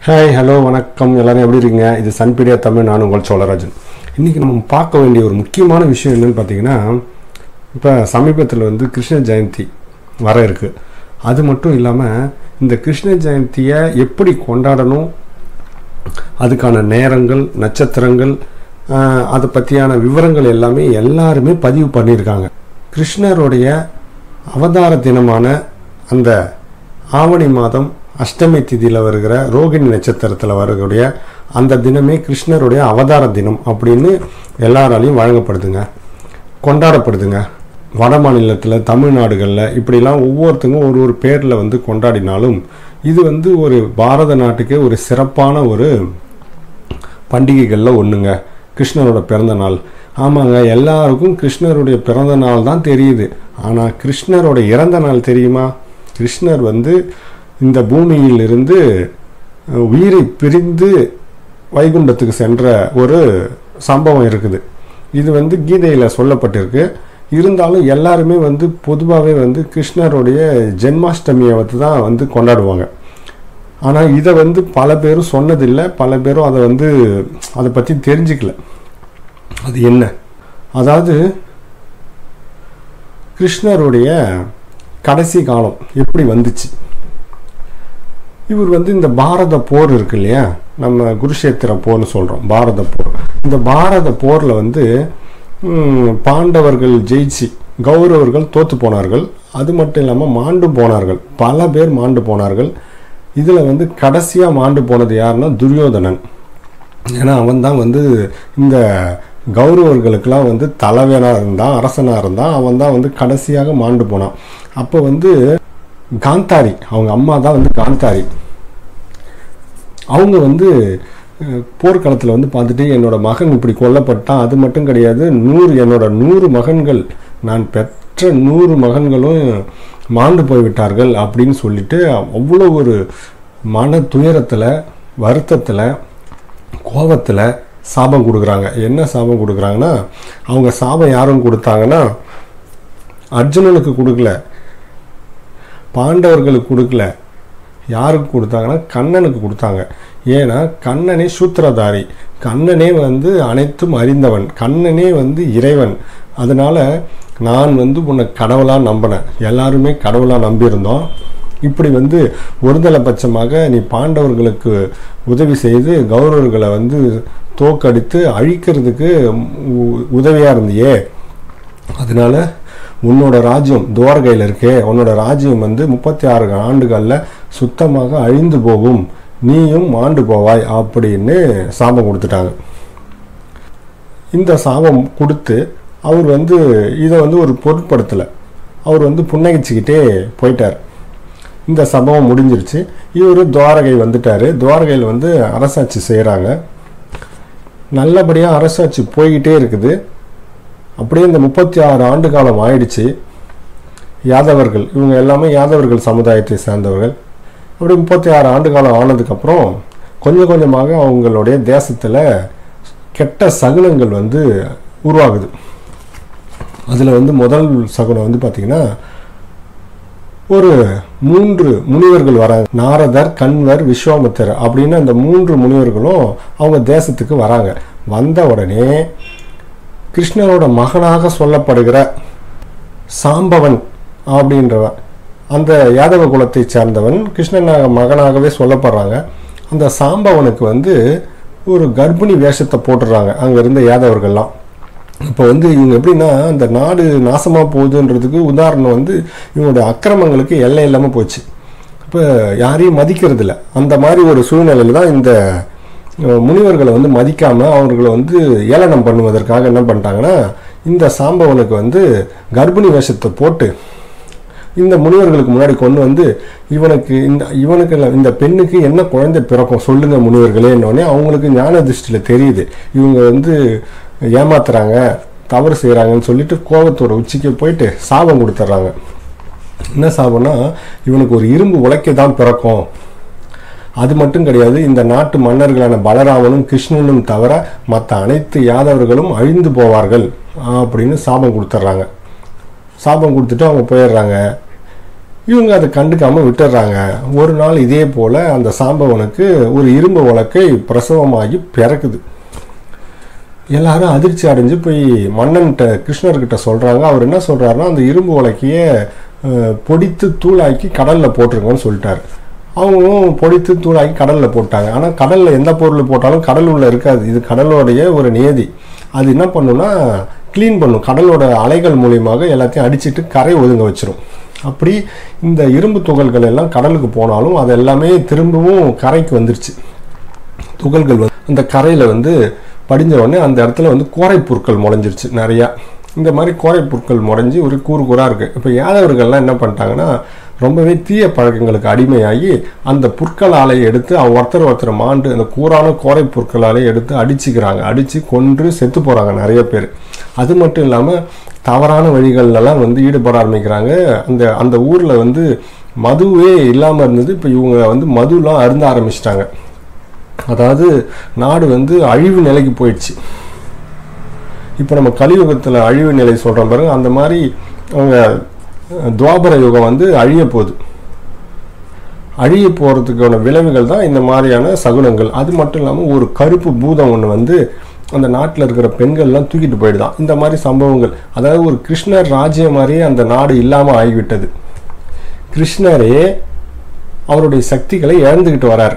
hi hello வணக்கம் எல்லாரும் எப்படி இருக்கீங்க இது சன்பீடியா தமிழ் நான் உங்கள் சோழராஜன் இன்றைக்கி நம்ம பார்க்க வேண்டிய ஒரு முக்கியமான விஷயம் என்னன்னு பார்த்தீங்கன்னா இப்போ சமீபத்தில் வந்து கிருஷ்ண ஜெயந்தி வர இருக்குது அது மட்டும் இல்லாமல் இந்த கிருஷ்ண ஜெயந்தியை எப்படி கொண்டாடணும் அதுக்கான நேரங்கள் நட்சத்திரங்கள் ஆஹ், அதை பற்றியான விவரங்கள் எல்லாமே எல்லாருமே பதிவு பண்ணியிருக்காங்க கிருஷ்ணருடைய அவதார தினமான அந்த ஆவணி மாதம் அஷ்டமி திதியில் வருகிற ரோகிணி நட்சத்திரத்தில் வரக்கூடிய அந்த தினமே கிருஷ்ணருடைய அவதார தினம் அப்படின்னு எல்லாராலையும் வழங்கப்படுதுங்க கொண்டாடப்படுதுங்க வட மாநிலத்தில் தமிழ்நாடுகளில் இப்படிலாம் ஒவ்வொருத்தங்க ஒரு ஒரு பேரில் வந்து கொண்டாடினாலும் இது வந்து ஒரு பாரத நாட்டுக்கே ஒரு சிறப்பான ஒரு பண்டிகைகளில் ஒன்றுங்க கிருஷ்ணரோட பிறந்த நாள் ஆமாங்க எல்லாருக்கும் கிருஷ்ணருடைய பிறந்த நாள் தான் தெரியுது ஆனால் கிருஷ்ணரோட இறந்த நாள் தெரியுமா கிருஷ்ணர் வந்து இந்த பூமியில் இருந்து அஹ், உயிரை பிரிந்து வைகுண்டத்துக்கு சென்ற ஒரு சம்பவம் இருக்குது இது வந்து கீதையில் சொல்லப்பட்டிருக்கு இருந்தாலும் எல்லாருமே வந்து பொதுவாகவே வந்து கிருஷ்ணருடைய ஜென்மாஷ்டமியை வந்து தான் வந்து கொண்டாடுவாங்க ஆனால் இதை வந்து பல பேரும் சொன்னதில்லை பல பேரும் அதை வந்து அதை பற்றி தெரிஞ்சுக்கல அது என்ன அதாவது கிருஷ்ணருடைய கடைசி காலம் எப்படி வந்துச்சு இவர் வந்து இந்த பாரத போர் இருக்கு இல்லையா நம்ம குருஷேத்திர போர்னு சொல்கிறோம் பாரத போர் இந்த பாரத போரில் வந்து ம், பாண்டவர்கள் ஜெயிச்சு கௌரவர்கள் தோத்து போனார்கள் அது மட்டும் இல்லாமல் மாண்டு போனார்கள் பல பேர் மாண்டு போனார்கள் இதில் வந்து கடைசியாக மாண்டு போனது யாருன்னா துரியோதனன் ஏன்னா அவன் தான் வந்து இந்த கௌரவர்களுக்கெல்லாம் வந்து தலைவனாக இருந்தான் அரசனாக இருந்தான் அவன் தான் வந்து கடைசியாக மாண்டு போனான் அப்போ வந்து காந்தாரி அவங்க அம்மா தான் வந்து காந்தாரி அவங்க வந்து அஹ், போர்க்களத்தில் வந்து பார்த்துட்டு என்னோட மகன் இப்படி கொல்லப்பட்டான் அது மட்டும் கிடையாது நூறு என்னோட நூறு மகன்கள் நான் பெற்ற நூறு மகன்களும் மாண்டு போய்விட்டார்கள் அப்படின்னு சொல்லிட்டு அவ்வளோ ஒரு மன துயரத்தில் வருத்தத்தில் கோபத்தில் சாபம் கொடுக்குறாங்க என்ன சாபம் கொடுக்குறாங்கன்னா அவங்க சாபம் யாரும் கொடுத்தாங்கன்னா அர்ஜுனனுக்கு கொடுக்கல பாண்டவர்களுக்கு கொடுக்கல யாருக்கு கொடுத்தாங்கன்னா கண்ணனுக்கு கொடுத்தாங்க ஏன்னா கண்ணனே சூத்திரதாரி கண்ணனே வந்து அனைத்தும் அறிந்தவன் கண்ணனே வந்து இறைவன் அதனால நான் வந்து உன்னை கடவுளாக நம்பினேன் எல்லாருமே கடவுளாக நம்பியிருந்தோம் இப்படி வந்து ஒருதலை பட்சமாக நீ பாண்டவர்களுக்கு உதவி செய்து கௌரவர்களை வந்து தோக்கடித்து அழிக்கிறதுக்கு உ- உதவியாக இருந்தியே அதனால உன்னோட ராஜ்யம் துவாரகையில் இருக்கே உன்னோட ராஜ்யம் வந்து முப்பத்தி ஆறு ஆண்டுகளில் சுத்தமாக அழிந்து போகும் நீயும் மாண்டு போவாய் அப்படின்னு சாபம் கொடுத்துட்டாங்க இந்த சாபம் கொடுத்து அவர் வந்து இதை வந்து ஒரு பொருட்படுத்தலை அவர் வந்து புன்னகைச்சிக்கிட்டே போயிட்டார் இந்த சம்பவம் முடிஞ்சிருச்சு இவர் துவாரகை வந்துட்டார் துவாரகையில் வந்து அரசாட்சி செய்கிறாங்க நல்லபடியாக அரசாட்சி போய்கிட்டே இருக்குது அப்படியே இந்த முப்பத்தி ஆறு ஆண்டு காலம் ஆயிடுச்சு யாதவர்கள் இவங்க எல்லாமே யாதவர்கள் சமுதாயத்தை சேர்ந்தவர்கள் அப்படி முப்பத்தி ஆறு ஆண்டு காலம் ஆனதுக்கப்புறம் கொஞ்சம் கொஞ்சமாக அவங்களுடைய தேசத்தில் கெட்ட சகுனங்கள் வந்து உருவாகுது அதில் வந்து முதல் சகுனம் வந்து பார்த்திங்கன்னா ஒரு மூன்று முனிவர்கள் வராங்க நாரதர் கண்வர் விஸ்வாமித்தர் அப்படின்னு அந்த மூன்று முனிவர்களும் அவங்க தேசத்துக்கு வராங்க வந்த உடனே கிருஷ்ணரோட மகனாக சொல்லப்படுகிற சாம்பவன் அப்படின்றவன் அந்த யாதவ குலத்தை சேர்ந்தவன் கிருஷ்ணன் மகனாகவே சொல்லப்படுறாங்க அந்த சாம்பவனுக்கு வந்து ஒரு கர்ப்பிணி வேஷத்தை போட்டுடுறாங்க அங்கே இருந்த யாதவர்கள்லாம் இப்போ வந்து இவங்க எப்படின்னா அந்த நாடு நாசமாக போகுதுன்றதுக்கு உதாரணம் வந்து இவங்களுடைய அக்கிரமங்களுக்கு எல்லை இல்லாமல் போச்சு இப்போ யாரையும் மதிக்கிறது இல்ல அந்த மாதிரி ஒரு சூழ்நிலையில் தான் இந்த அஹ், முனிவர்களை வந்து மதிக்காமல் அவர்களை வந்து ஏளனம் பண்ணுவதற்காக என்ன பண்ணிட்டாங்கன்னா இந்த சாம்பவனுக்கு வந்து கர்ப்பிணி வேஷத்தை போட்டு இந்த முனிவர்களுக்கு முன்னாடி கொண்டு வந்து இவனுக்கு இந்த இவனுக்கு இல்ல, இந்த பெண்ணுக்கு என்ன குழந்தை பிறக்கும் சொல்லுங்க முனிவர்களேன்னொடனே அவங்களுக்கு ஞான திருஷ்டியில் தெரியுது இவங்க வந்து ஏமாத்துறாங்க தவறு செய்கிறாங்கன்னு சொல்லிட்டு கோபத்தோட உச்சிக்கு போயிட்டு சாபம் கொடுத்துட்றாங்க என்ன சாபம்னா இவனுக்கு ஒரு இரும்பு உழைக்க தான் பிறக்கும் அது மட்டும் கிடையாது இந்த நாட்டு மன்னர்களான பலராமனும் கிருஷ்ணனும் தவிர மற்ற அனைத்து யாதவர்களும் அழிந்து போவார்கள் அப்படின்னு சாபம் கொடுத்துட்றாங்க சாபம் கொடுத்துட்டு அவங்க போயிடுறாங்க இவங்க அதை கண்டுக்காம விட்டுடுறாங்க ஒரு நாள் இதே போல அந்த சாம்பவனுக்கு ஒரு இரும்பு உலக்கை பிரசவமாகி பிறக்குது எல்லாரும் அதிர்ச்சி அடைஞ்சு போய் மன்னன்கிட்ட கிருஷ்ணர்கிட்ட சொல்றாங்க அவர் என்ன சொல்றாருன்னா அந்த இரும்பு உலக்கையை அஹ், பொடித்து தூளாக்கி கடல்ல போட்டுருங்கன்னு சொல்லிட்டாரு அவங்களும் பொடித்து தூளாக்கி கடல்ல போட்டாங்க ஆனா கடல்ல எந்த பொருள் போட்டாலும் கடல் உள்ள இருக்காது இது கடலோடைய ஒரு நியதி அது என்ன பண்ணுன்னா க்ளீன் பண்ணும் கடலோட அலைகள் மூலியமாக எல்லாத்தையும் அடிச்சிட்டு கரை ஒதுங்க வச்சிரும் அப்படி இந்த இரும்பு துகள்கள் எல்லாம் கடலுக்கு போனாலும் அது எல்லாமே திரும்பவும் கரைக்கு வந்துருச்சு துகள்கள் வந்து அந்த கரையில் வந்து படிஞ்ச உடனே அந்த இடத்துல வந்து கோரை புற்கள் முளைஞ்சிருச்சு நிறையா இந்த மாதிரி கோரை புற்கள் முளைஞ்சி ஒரு கூறு கூறாக இருக்குது இப்போ யாதவர்கள்லாம் என்ன பண்ணிட்டாங்கன்னா ரொம்பவே தீய பழக்கங்களுக்கு அடிமையாகி அந்த புற்களாலை எடுத்து அவங்க ஒருத்தர் ஒருத்தர் மாண்டு அந்த கூறான கோரை புற்களாலே எடுத்து அடிச்சுக்கிறாங்க அடித்து கொன்று செத்து போகிறாங்க நிறைய பேர் அது மட்டும் இல்லாமல் தவறான வழிகள்லாம் வந்து ஈடுபட ஆரம்பிக்கிறாங்க அந்த அந்த ஊரில் வந்து மதுவே இல்லாமல் இருந்தது இப்போ இவங்க வந்து மதுலாம் அருந்த ஆரம்பிச்சிட்டாங்க அதாவது நாடு வந்து அழிவு நிலைக்கு போயிடுச்சு இப்போ நம்ம கலியுகத்தில் அழிவு நிலை சொல்கிறோம் பாருங்க அந்த மாதிரி அவங்க அஹ், துவாபர யுகம் வந்து அழிய போகுது அழிய போகிறதுக்கான விளைவுகள் தான் இந்த மாதிரியான சகுனங்கள் அது மட்டும் இல்லாமல் ஒரு கருப்பு பூதம் ஒன்று வந்து அந்த நாட்டில் இருக்கிற பெண்கள்லாம் தூக்கிட்டு போயிடுதான் இந்த மாதிரி சம்பவங்கள் அதாவது ஒரு கிருஷ்ணர் ராஜ்யம் மாதிரியே அந்த நாடு இல்லாமல் ஆகிவிட்டது கிருஷ்ணரே அவருடைய சக்திகளை இழந்துக்கிட்டு வரார்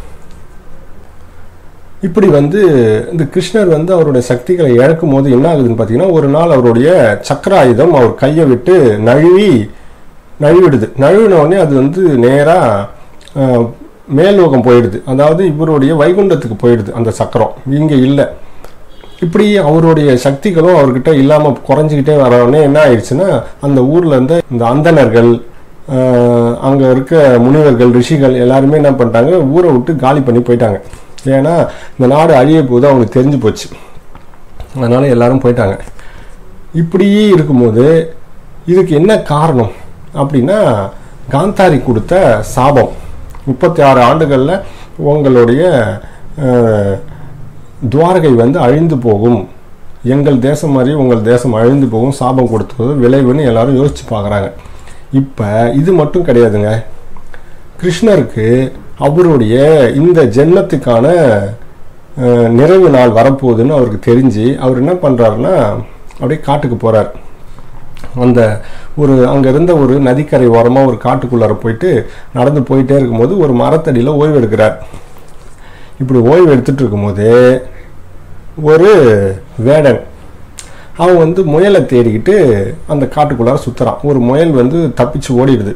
இப்படி வந்து இந்த கிருஷ்ணர் வந்து அவருடைய சக்திகளை இழக்கும் போது என்ன ஆகுதுன்னு பார்த்தீங்கன்னா ஒரு நாள் அவருடைய சக்கராயுதம் அவர் கையை விட்டு நழுவி நழுவிடுது நழுவின உடனே அது வந்து நேராக மேல்லோகம் போயிடுது அதாவது இவருடைய வைகுண்டத்துக்கு போயிடுது அந்த சக்கரம் இங்கே இல்லை இப்படி அவருடைய சக்திகளும் அவர்கிட்ட இல்லாமல் குறைஞ்சிக்கிட்டே வர உடனே என்ன ஆயிடுச்சுன்னா அந்த ஊரில் இருந்த இந்த அந்தணர்கள் அங்கே இருக்க முனிவர்கள் ரிஷிகள் எல்லாருமே என்ன பண்ணிட்டாங்க ஊரை விட்டு காலி பண்ணி போயிட்டாங்க ஏன்னா இந்த நாடு அழிய போது அவங்களுக்கு தெரிஞ்சு போச்சு அதனால எல்லாரும் போயிட்டாங்க இப்படியே இருக்கும்போது இதுக்கு என்ன காரணம் அப்படின்னா காந்தாரி கொடுத்த சாபம் முப்பத்தி ஆறு ஆண்டுகளில் உங்களுடைய அஹ், துவாரகை வந்து அழிந்து போகும் எங்கள் தேசம் மாதிரி உங்கள் தேசம் அழிந்து போகும் சாபம் கொடுத்தது விளைவுன்னு எல்லாரும் யோசிச்சு பார்க்குறாங்க இப்போ இது மட்டும் கிடையாதுங்க கிருஷ்ணருக்கு அவருடைய இந்த ஜென்மத்துக்கான அஹ், நிறைவு நாள் வரப்போகுதுன்னு அவருக்கு தெரிஞ்சு அவர் என்ன பண்ணுறாருன்னா அப்படியே காட்டுக்கு போகிறார் அந்த ஒரு அங்கே இருந்த ஒரு நதிக்கரை ஓரமாக ஒரு காட்டுக்குள்ளார போயிட்டு நடந்து போயிட்டே இருக்கும்போது ஒரு மரத்தடியில் ஓய்வு எடுக்கிறார் இப்படி ஓய்வு எடுத்துட்டு இருக்கும்போது ஒரு வேடன் அவன் வந்து முயலை தேடிக்கிட்டு அந்த காட்டுக்குள்ளார சுற்றுறான் ஒரு முயல் வந்து தப்பிச்சு ஓடிடுது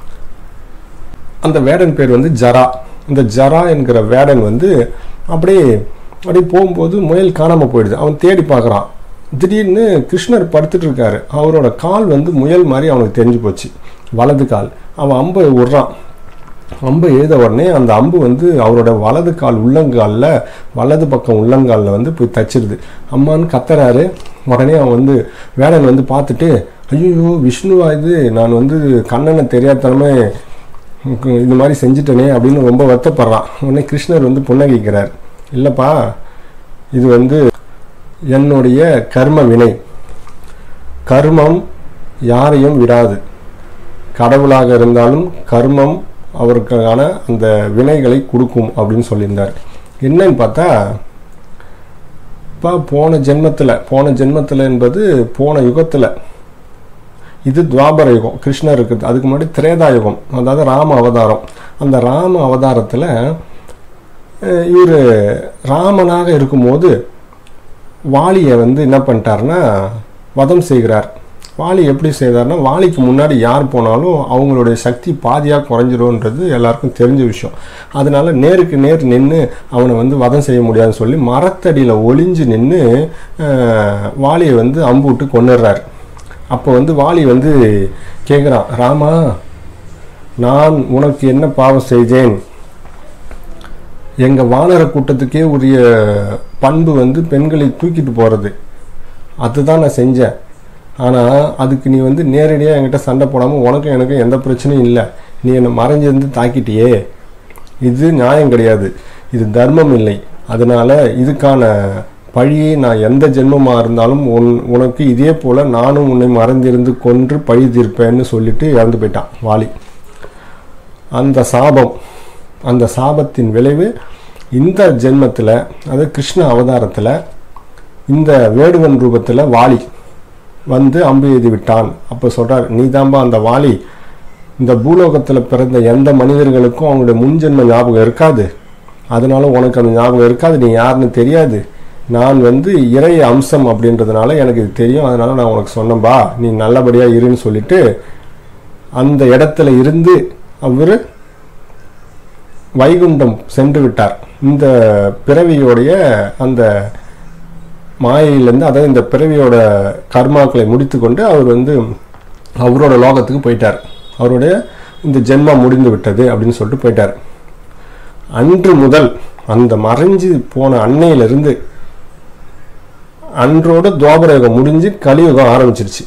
அந்த வேடன் பேர் வந்து ஜரா இந்த ஜரா என்கிற வேடன் வந்து அப்படியே அப்படியே போகும்போது முயல் காணாமல் போயிடுது அவன் தேடி பார்க்குறான் திடீர்னு கிருஷ்ணர் படுத்துட்டு இருக்காரு அவரோட கால் வந்து முயல் மாதிரி அவனுக்கு தெரிஞ்சு போச்சு வலது கால் அவன் அம்பை விடுறான் அம்பு எழுத உடனே அந்த அம்பு வந்து அவரோட வலது கால் உள்ளங்காலில் வலது பக்கம் உள்ளங்காலில் வந்து போய் தச்சிருது அம்மான்னு கத்துறாரு உடனே அவன் வந்து வேடன் வந்து பார்த்துட்டு ஐயோ விஷ்ணுவா இது நான் வந்து கண்ணனை தெரியாதனமே இந்த மாதிரி செஞ்சுட்டனே அப்படின்னு ரொம்ப வருத்தப்படுறான் உடனே கிருஷ்ணர் வந்து புன்னகைக்கிறார் இல்லைப்பா இது வந்து என்னுடைய கர்ம வினை கர்மம் யாரையும் விடாது கடவுளாக இருந்தாலும் கர்மம் அவருக்கான அந்த வினைகளை கொடுக்கும் அப்படின்னு சொல்லியிருந்தார் என்னன்னு பார்த்தா இப்போ போன ஜென்மத்தில் போன ஜென்மத்தில் என்பது போன யுகத்தில் இது துவாபர யுகம் கிருஷ்ணர் இருக்குது அதுக்கு முன்னாடி திரேதா யுகம் அதாவது ராம அவதாரம் அந்த ராம அவதாரத்தில் இவர் ராமனாக இருக்கும்போது வாலியை வந்து என்ன பண்ணிட்டாருன்னா வதம் செய்கிறார் வாலி எப்படி செய்தார்னா வாலிக்கு முன்னாடி யார் போனாலும் அவங்களுடைய சக்தி பாதியாக குறைஞ்சிரும்ன்றது எல்லாருக்கும் தெரிஞ்ச விஷயம் அதனால நேருக்கு நேர் நின்று அவனை வந்து வதம் செய்ய முடியாதுன்னு சொல்லி மரத்தடியில் ஒளிஞ்சு நின்று வாலியை வந்து அம்பு விட்டு கொண்டுடுறாரு அப்போ வந்து வாலி வந்து கேட்குறான் ராமா நான் உனக்கு என்ன பாவம் செய்தேன் எங்கள் வானர கூட்டத்துக்கே உரிய பண்பு வந்து பெண்களை தூக்கிட்டு போகிறது அதுதான் நான் செஞ்சேன் ஆனால் அதுக்கு நீ வந்து நேரடியாக என்கிட்ட சண்டை போடாமல் உனக்கும் எனக்கும் எந்த பிரச்சனையும் இல்லை நீ என்னை மறைஞ்சிருந்து தாக்கிட்டியே இது நியாயம் கிடையாது இது தர்மம் இல்லை அதனால இதுக்கான பழியை நான் எந்த ஜென்மமாக இருந்தாலும் உன் உனக்கு இதே போல் நானும் உன்னை மறந்திருந்து கொன்று பழி தீர்ப்பேன்னு சொல்லிட்டு இறந்து போயிட்டான் வாலி அந்த சாபம் அந்த சாபத்தின் விளைவு இந்த ஜென்மத்தில் அதாவது கிருஷ்ண அவதாரத்தில் இந்த வேடுவன் ரூபத்தில் வாலி வந்து அம்பு எய்து விட்டான் அப்போ சொல்கிறார் நீதாம்பா அந்த வாலி இந்த பூலோகத்தில் பிறந்த எந்த மனிதர்களுக்கும் அவங்களுடைய முன்ஜென்ம ஞாபகம் இருக்காது அதனால உனக்கு அந்த ஞாபகம் இருக்காது நீ யாருன்னு தெரியாது நான் வந்து இறை அம்சம் அப்படின்றதுனால எனக்கு இது தெரியும் அதனால நான் உனக்கு சொன்னேன்பா நீ நல்லபடியாக இருன்னு சொல்லிட்டு அந்த இடத்துல இருந்து அவர் வைகுண்டம் சென்று விட்டார் இந்த பிறவியோடைய அந்த மாயையிலேருந்து அதாவது இந்த பிறவியோட கர்மாக்களை முடித்துக்கொண்டு அவர் வந்து அவரோட லோகத்துக்கு போயிட்டார் அவருடைய இந்த ஜென்மா முடிந்து விட்டது அப்படின்னு சொல்லிட்டு போயிட்டார் அன்று முதல் அந்த மறைஞ்சு போன அன்னையிலிருந்து அன்றோட துவாபரயுகம் முடிஞ்சு கலியுகம் ஆரம்பிச்சிருச்சு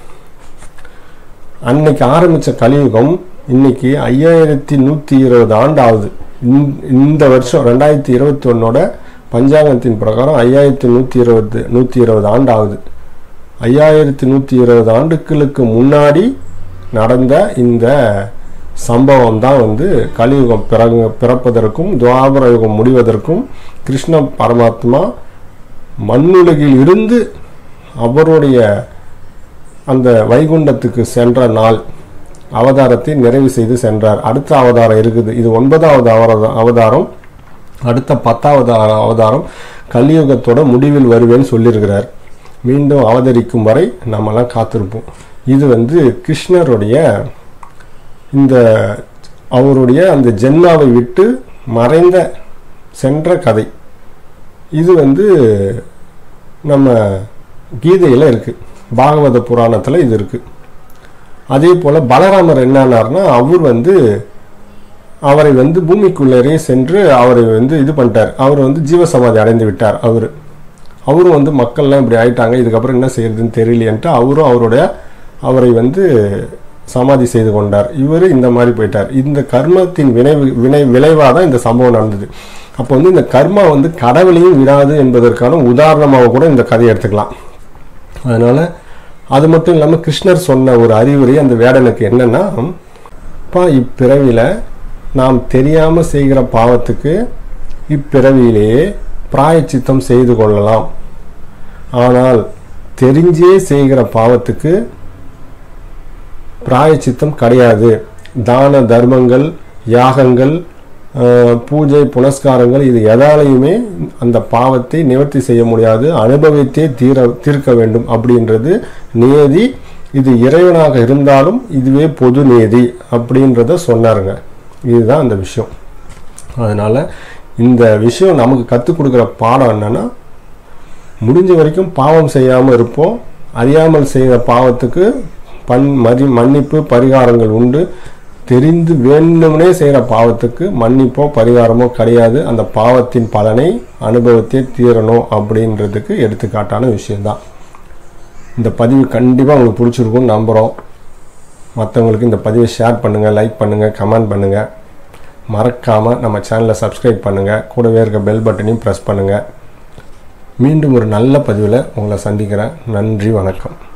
அன்னைக்கு ஆரம்பித்த கலியுகம் இன்னைக்கு ஐயாயிரத்தி நூற்றி இருபது ஆண்டு ஆகுது இந்த- இந்த வருஷம் ரெண்டாயிரத்தி இருபத்தி ஒன்னோட பஞ்சாங்கத்தின் பிரகாரம் ஐயாயிரத்தி நூற்றி இருபது நூற்றி இருபது ஆண்டு ஆகுது ஐயாயிரத்தி நூற்றி இருபது ஆண்டுகளுக்கு முன்னாடி நடந்த இந்த சம்பவம் தான் வந்து கலியுகம் பிறகு பிறப்பதற்கும் துவாபர யுகம் முடிவதற்கும் கிருஷ்ண பரமாத்மா மண்ணுலகில் இருந்து அவருடைய அந்த வைகுண்டத்துக்கு சென்ற நாள் அவதாரத்தை நிறைவு செய்து சென்றார் அடுத்த அவதாரம் இருக்குது இது ஒன்பதாவது அவர- அவதாரம் அடுத்த பத்தாவது அவ- அவதாரம் கலியுகத்தோட முடிவில் வருவேன்னு சொல்லியிருக்கிறார் மீண்டும் அவதரிக்கும் வரை நம்மலாம் காத்திருப்போம் இது வந்து கிருஷ்ணருடைய இந்த அவருடைய அந்த ஜென்மாவை விட்டு மறைந்த சென்ற கதை இது வந்து நம்ம கீதையில் இருக்குது பாகவத புராணத்தில் இது இருக்குது அதே போல் பலராமர் என்னன்னார்னா அவர் வந்து அவரை வந்து பூமிக்குள்ளரே சென்று அவரை வந்து இது பண்ணிட்டார் அவர் வந்து ஜீவசமாதி அடைந்து விட்டார் அவர் அவரும் வந்து மக்கள்லாம் இப்படி ஆயிட்டாங்க இதுக்கப்புறம் என்ன செய்யறதுன்னு தெரியலையன்ட்டு அவரும் அவருடைய அவரை வந்து சமாதி செய்து கொண்டார் இவர் இந்த மாதிரி போயிட்டார் இந்த கர்மத்தின் வினைவு வினை விளைவாக தான் இந்த சம்பவம் நடந்தது அப்போ வந்து இந்த கர்மா வந்து கடவுளையும் விடாது என்பதற்கான உதாரணமாக கூட இந்த கதையை எடுத்துக்கலாம் அதனால அது மட்டும் இல்லாமல் கிருஷ்ணர் சொன்ன ஒரு அறிவுரை அந்த வேடனுக்கு என்னன்னா பா இப்பிறவியில் நாம் தெரியாமல் செய்கிற பாவத்துக்கு இப்பிறவியிலேயே பிராயச்சித்தம் செய்து கொள்ளலாம் ஆனால் தெரிஞ்சே செய்கிற பாவத்துக்கு பிராயச்சித்தம் கிடையாது தான தர்மங்கள் யாகங்கள் அஹ், பூஜை புனஸ்காரங்கள் இது எதாலையுமே அந்த பாவத்தை நிவர்த்தி செய்ய முடியாது அனுபவித்தே தீர தீர்க்க வேண்டும் அப்படின்றது நியதி இது இறைவனாக இருந்தாலும் இதுவே பொது நியதி அப்படின்றத சொன்னாருங்க இதுதான் அந்த விஷயம் அதனால் இந்த விஷயம் நமக்கு கற்றுக் கொடுக்குற பாடம் என்னன்னா முடிஞ்ச வரைக்கும் பாவம் செய்யாமல் இருப்போம் அறியாமல் செய்த பாவத்துக்கு பண் மதி மன்னிப்பு பரிகாரங்கள் உண்டு தெரிந்து வேண்டும்னே செய்கிற பாவத்துக்கு மன்னிப்போ பரிகாரமோ கிடையாது அந்த பாவத்தின் பலனை அனுபவத்தே தீரணும் அப்படின்றதுக்கு எடுத்துக்காட்டான விஷயம்தான் இந்த பதிவு கண்டிப்பாக உங்களுக்கு பிடிச்சிருக்கும்னு நம்புகிறோம் மற்றவங்களுக்கு இந்த பதிவை ஷேர் பண்ணுங்கள் லைக் பண்ணுங்கள் கமெண்ட் பண்ணுங்கள் மறக்காமல் நம்ம சேனலை சப்ஸ்கிரைப் பண்ணுங்கள் கூடவே இருக்க பெல் பட்டனையும் ப்ரெஸ் பண்ணுங்கள் மீண்டும் ஒரு நல்ல பதிவில் உங்களை சந்திக்கிறேன் நன்றி வணக்கம்